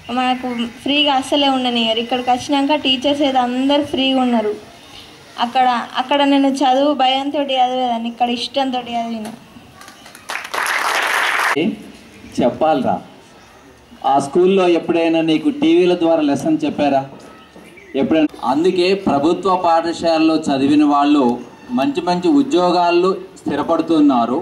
మనకు ఫ్రీగా అస్సలే ఉండనియరు ఇక్కడికి వచ్చినాక టీచర్స్ అయితే అందరు ఫ్రీగా ఉన్నారు అక్కడ అక్కడ నేను చదువు భయంతో చదివేదాన్ని ఇక్కడ ఇష్టంతో చదివిన చెప్పాలిరా ఆ స్కూల్లో ఎప్పుడైనా నీకు టీవీల ద్వారా లెసన్ చెప్పారా ఎప్పుడైనా అందుకే ప్రభుత్వ పాఠశాలలో చదివిన వాళ్ళు మంచి మంచి ఉద్యోగాల్లో స్థిరపడుతున్నారు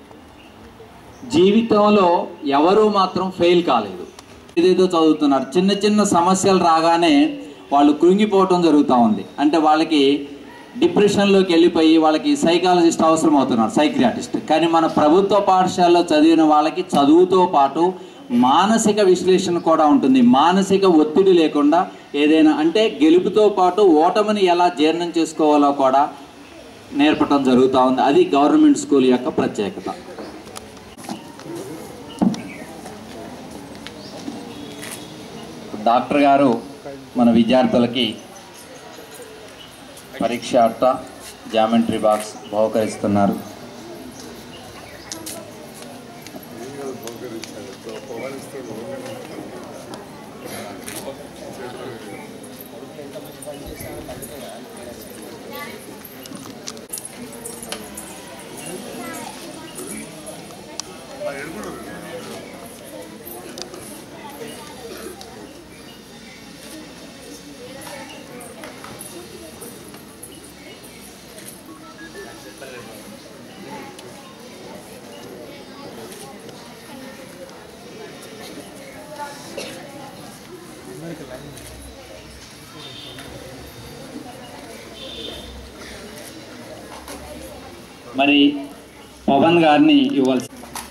జీవితంలో ఎవరు మాత్రం ఫెయిల్ కాలేదు ఏదేదో చదువుతున్నారు చిన్న చిన్న సమస్యలు రాగానే వాళ్ళు కృంగిపోవటం జరుగుతూ ఉంది అంటే వాళ్ళకి డిప్రెషన్లోకి వెళ్ళిపోయి వాళ్ళకి సైకాలజిస్ట్ అవసరం అవుతున్నారు సైక్రియాటిస్ట్ కానీ మన ప్రభుత్వ పాఠశాలలో చదివిన వాళ్ళకి చదువుతో పాటు మానసిక విశ్లేషణ కూడా ఉంటుంది మానసిక ఒత్తిడి లేకుండా ఏదైనా అంటే గెలుపుతో పాటు ఓటమిని ఎలా జీర్ణం చేసుకోవాలో కూడా నేర్పటం జరుగుతూ ఉంది అది గవర్నమెంట్ స్కూల్ యొక్క ప్రత్యేకత డాక్టర్ గారు మన విద్యార్థులకి పరీక్ష అట్ట జామెంట్రీ బాక్స్ బహుకరిస్తున్నారు మరి పవన్ గారిని ఇవ్వాల్సి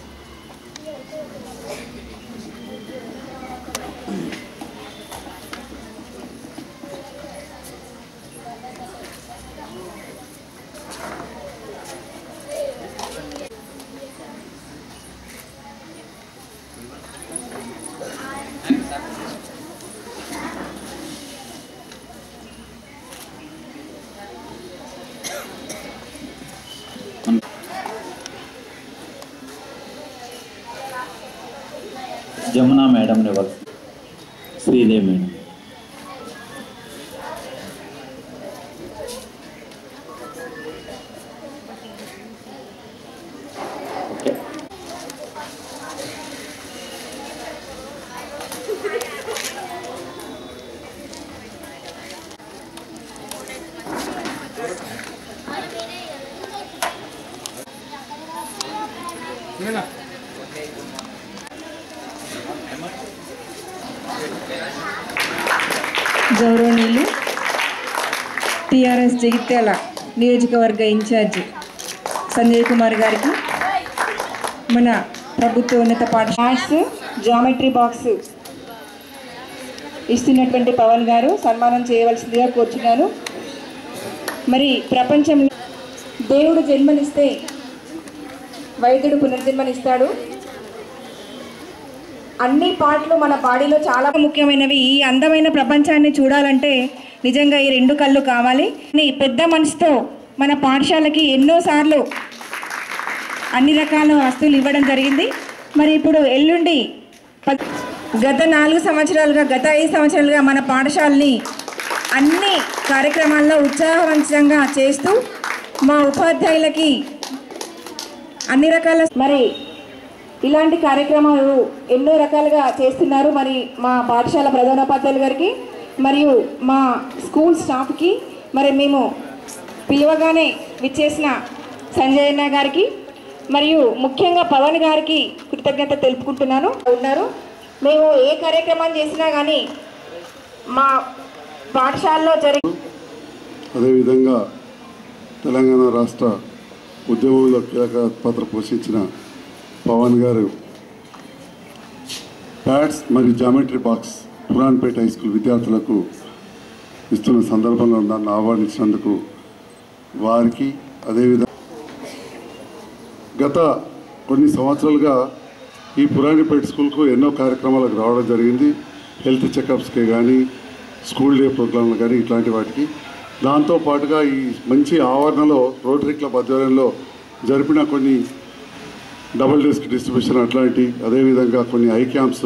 జమున మేడంని ఇవ్వాల్సి శ్రీదేవి మేడం ఓకే గౌరవనీయులు టిఆర్ఎస్ జగిత్యాల నియోజకవర్గ ఇన్ఛార్జి సంజయ్ కుమార్ గారికి మన ప్రభుత్వ ఉన్నత పాఠశాల మ్యాథ్స్ జామెట్రీ బాక్స్ ఇస్తున్నటువంటి పవన్ గారు సన్మానం చేయవలసిందిగా కోరుచున్నాను మరి ప్రపంచంలో దేవుడు జన్మనిస్తే వైద్యుడు పునర్జన్మనిస్తాడు అన్ని పార్ట్లు మన బాడీలో చాలా ముఖ్యమైనవి ఈ అందమైన ప్రపంచాన్ని చూడాలంటే నిజంగా ఈ రెండు కళ్ళు కావాలి ఈ పెద్ద మనసుతో మన పాఠశాలకి ఎన్నోసార్లు అన్ని రకాల వస్తువులు ఇవ్వడం జరిగింది మరి ఇప్పుడు ఎల్లుండి ప- గత నాలుగు సంవత్సరాలుగా గత ఐదు సంవత్సరాలుగా మన పాఠశాలని అన్ని కార్యక్రమాల్లో ఉత్సాహవంతంగా చేస్తూ మా ఉపాధ్యాయులకి అన్ని రకాల మరి ఇలాంటి కార్యక్రమాలు ఎన్నో రకాలుగా చేస్తున్నారు మరి మా పాఠశాల ప్రధానోపాధ్యాయులు గారికి మరియు మా స్కూల్ స్టాఫ్కి మరి మేము పిలవగానే విచ్చేసిన సంజయ్ అన్న గారికి మరియు ముఖ్యంగా పవన్ గారికి కృతజ్ఞత తెలుపుకుంటున్నాను ఉన్నారు మేము ఏ కార్యక్రమం చేసినా కానీ మా పాఠశాలలో జరిగే అదేవిధంగా తెలంగాణ రాష్ట్ర ఉద్యమంలో కీలక పాత్ర పోషించిన పవన్ గారు ప్యాడ్స్ మరియు geometry box Puranpet high school విద్యార్థులకు ఇస్తున్న సందర్భంలో నన్ను ఆహ్వానించినందుకు వారికి అదేవిధంగా గత కొన్ని సంవత్సరాలుగా ఈ పురాణిపేట స్కూల్కు ఎన్నో కార్యక్రమాలకు రావడం జరిగింది హెల్త్ చెకప్స్కి కానీ స్కూల్ డే ప్రోగ్రాంలు కానీ ఇట్లాంటి వాటికి దాంతో పాటుగా ఈ మంచి ఆవరణలో రోటరీ క్లబ్ ఆధ్వర్యంలో జరిపిన కొన్ని డబుల్ డిస్క్ డిస్ట్రిబ్యూషన్ అట్లాంటి అదేవిధంగా కొన్ని ఐ క్యాంప్స్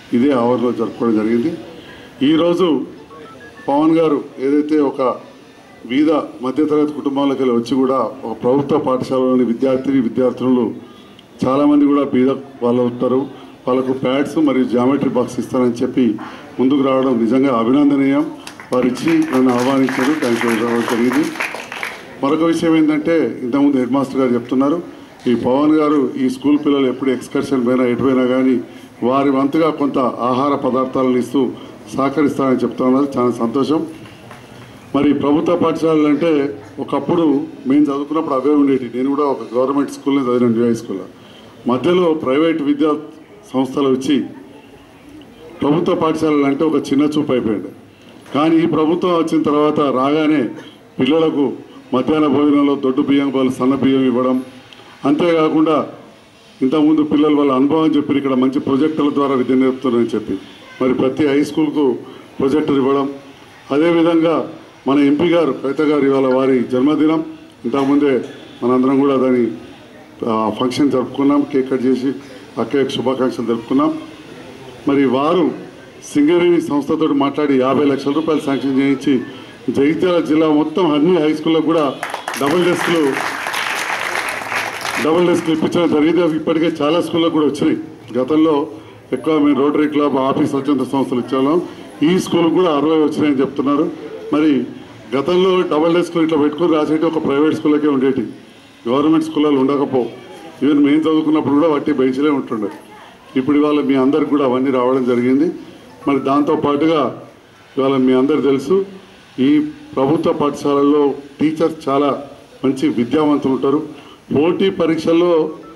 ఇదే అవర్లో జరుపుకోవడం జరిగింది ఈరోజు పవన్ గారు ఏదైతే ఒక బీద మధ్యతరగతి కుటుంబాలకు వెళ్ళి వచ్చి కూడా ఒక ప్రభుత్వ పాఠశాలలోని విద్యార్థిని విద్యార్థులు చాలామంది కూడా బీద వాళ్ళు ఉంటారు వాళ్ళకు ప్యాడ్స్ మరియు జామెట్రీ బాక్స్ ఇస్తారని చెప్పి ముందుకు రావడం నిజంగా అభినందనీయం వారు ఇచ్చి నన్ను ఆహ్వానించారు థ్యాంక్ యూ రావడం జరిగింది మరొక విషయం ఏంటంటే ఇంతకుముందు హెడ్ మాస్టర్ గారు చెప్తున్నారు ఈ పవన్ గారు ఈ స్కూల్ పిల్లలు ఎప్పుడు ఎక్స్కర్షన్ పోయినా ఎటు పోయినా కానీ వారి వంతుగా కొంత ఆహార పదార్థాలను ఇస్తూ సహకరిస్తారని చెప్తా ఉన్నారు చాలా సంతోషం మరి ప్రభుత్వ పాఠశాలలు అంటే ఒకప్పుడు మేము చదువుకున్నప్పుడు అవే ఉండేవి నేను కూడా ఒక గవర్నమెంట్ స్కూల్లో చదివాను న్యూ హై స్కూల్లో మధ్యలో ప్రైవేట్ విద్యా సంస్థలు వచ్చి ప్రభుత్వ పాఠశాలలు అంటే ఒక చిన్న చూపు అయిపోయింది కానీ ఈ ప్రభుత్వం వచ్చిన తర్వాత రాగానే పిల్లలకు మధ్యాహ్న భోజనంలో దొడ్డు బియ్యం వాళ్ళు సన్న బియ్యం ఇవ్వడం అంతేకాకుండా ఇంతకుముందు పిల్లలు వాళ్ళ అనుభవం చెప్పి ఇక్కడ మంచి ప్రొజెక్టుల ద్వారా విద్య నేర్పుతున్నారని చెప్పి మరి ప్రతి హై స్కూల్కు ప్రొజెక్టర్ ఇవ్వడం అదేవిధంగా మన ఎంపీ గారు కవిత గారు ఇవాళ వారి జన్మదినం ఇంతకుముందే మనందరం కూడా దాని ఆ, ఫంక్షన్ జరుపుకున్నాం కేక్ కట్ చేసి అక్కయ్యకు శుభాకాంక్షలు జరుపుకున్నాం మరి వారు సింగరేణి సంస్థతో మాట్లాడి యాభై లక్షల రూపాయలు శాంక్షన్ చేయించి జగిత్యాల జిల్లా మొత్తం అన్ని హై స్కూల్లో కూడా డబుల్ డెస్క్లు డబుల్ డెస్క్లు ఇప్పించడం జరిగింది అవి ఇప్పటికే చాలా స్కూల్లో కూడా వచ్చినాయి గతంలో ఎక్కువ మేము రోటరీ క్లబ్ ఆఫీస్ స్వచ్ఛంద సంస్థలు ఇచ్చాము ఈ స్కూల్ కూడా అరవై వచ్చినాయని చెప్తున్నారు మరి గతంలో డబుల్ డెస్క్లు ఇట్లా పెట్టుకొని రాసేటి ఒక ప్రైవేట్ స్కూళ్ళకే ఉండేటి గవర్నమెంట్ స్కూళ్ళలో ఉండకపో ఈవెన్ మేము చదువుకున్నప్పుడు కూడా వట్టి బెంచ్లే ఉంటుండే ఇప్పుడు ఇవాళ మీ అందరికి కూడా అవన్నీ రావడం జరిగింది మరి దాంతో పాటుగా ఇవాళ మీ అందరు తెలుసు ఈ ప్రభుత్వ పాఠశాలల్లో టీచర్స్ చాలా మంచి విద్యావంతులు ఉంటారు పోటీ పరీక్షల్లో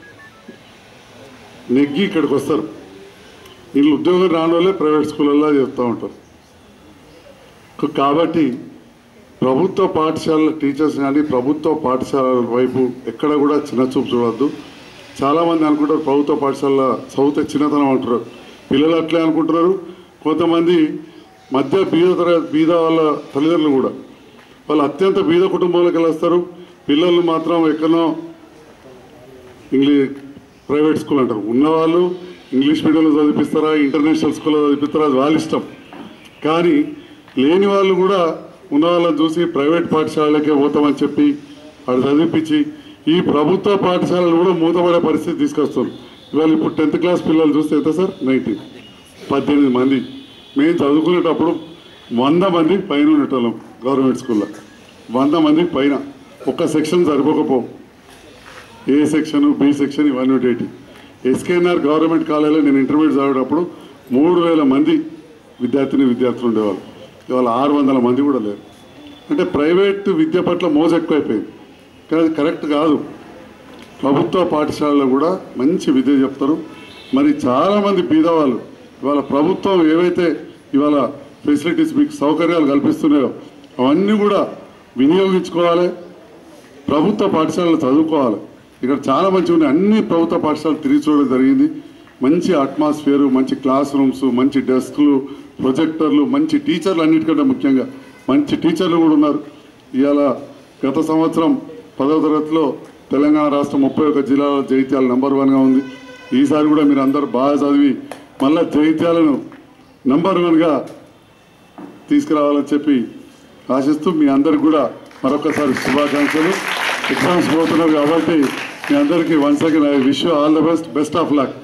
నెగ్గి ఇక్కడికి వస్తారు వీళ్ళు ఉద్యోగం రాని వాళ్ళే ప్రైవేట్ స్కూళ్ళల్లో చెప్తూ ఉంటారు క- కాబట్టి ప్రభుత్వ పాఠశాలల టీచర్స్ కానీ ప్రభుత్వ పాఠశాలల వైపు ఎక్కడ కూడా చిన్న చూపు చూడొద్దు చాలామంది అనుకుంటారు ప్రభుత్వ పాఠశాల చదివితే చిన్నతనం అంటారు పిల్లలు అట్లే అనుకుంటున్నారు కొంతమంది మధ్య బీద తరగతి బీద వాళ్ళ తల్లిదండ్రులు కూడా వాళ్ళు అత్యంత బీద కుటుంబంలోకి వెళ్ళి వస్తారు పిల్లలు మాత్రం ఎక్కడనో ఇంగ్లీష్ ప్రైవేట్ స్కూల్ అంటారు ఉన్నవాళ్ళు ఇంగ్లీష్ మీడియంలో చదివిస్తారా ఇంటర్నేషనల్ స్కూల్లో చదివిస్తారా అది వాళ్ళ ఇష్టం కానీ లేని వాళ్ళు కూడా ఉన్న వాళ్ళని చూసి ప్రైవేట్ పాఠశాలలకే పోతామని చెప్పి వాడు చదివించి ఈ ప్రభుత్వ పాఠశాలలు కూడా మూతపడే పరిస్థితి తీసుకొస్తారు ఇవాళ ఇప్పుడు టెన్త్ క్లాస్ పిల్లలు చూస్తే ఎంత సార్ నైన్టీన్ పద్దెనిమిది మంది మేము చదువుకునేటప్పుడు వంద మంది పైన ఉండేటోళ్ళం గవర్నమెంట్ స్కూల్లో వంద మందికి పైన ఒక్క సెక్షన్ సరిపోకపో ఏ సెక్షన్ బి సెక్షన్ ఇవన్నీ ఉండేటి ఎస్కేఎన్ఆర్ గవర్నమెంట్ కాలేజీలో నేను ఇంటర్మీడియట్ చదివేటప్పుడు మూడు వేల మంది విద్యార్థిని విద్యార్థులు ఉండేవాళ్ళు ఇవాళ ఆరు వందల మంది కూడా లేరు అంటే ప్రైవేట్ విద్య పట్ల మోజు ఎక్కువైపోయింది కానీ అది కరెక్ట్ కాదు ప్రభుత్వ పాఠశాలలో కూడా మంచి విద్య చెప్తారు మరి చాలామంది బీదవాళ్ళు ఇవాళ ప్రభుత్వం ఏవైతే ఇవాళ ఫెసిలిటీస్ మీకు సౌకర్యాలు కల్పిస్తున్నాయో అవన్నీ కూడా వినియోగించుకోవాలి ప్రభుత్వ పాఠశాలలు చదువుకోవాలి ఇక్కడ చాలా మంచి ఉన్నాయి అన్ని ప్రభుత్వ పాఠశాలలు తిరిగి చూడడం జరిగింది మంచి అట్మాస్ఫియర్ మంచి క్లాస్ రూమ్స్ మంచి డెస్క్లు ప్రొజెక్టర్లు మంచి టీచర్లు అన్నిటికంటే ముఖ్యంగా మంచి టీచర్లు కూడా ఉన్నారు ఇవాళ గత సంవత్సరం పదవ తరగతిలో తెలంగాణ రాష్ట్రం ముప్పై ఒక్క జిల్లాలో జైత్యాల నెంబర్ వన్గా ఉంది ఈసారి కూడా మీరు అందరూ బాగా చదివి మళ్ళా జైత్యాలను నెంబర్ వన్గా తీసుకురావాలని చెప్పి ఆశిస్తూ మీ అందరికి కూడా మరొకసారి శుభాకాంక్షలు ఎగ్జామ్స్ పోతున్నారు కాబట్టి మీ అందరికీ once again I wish all the best best of luck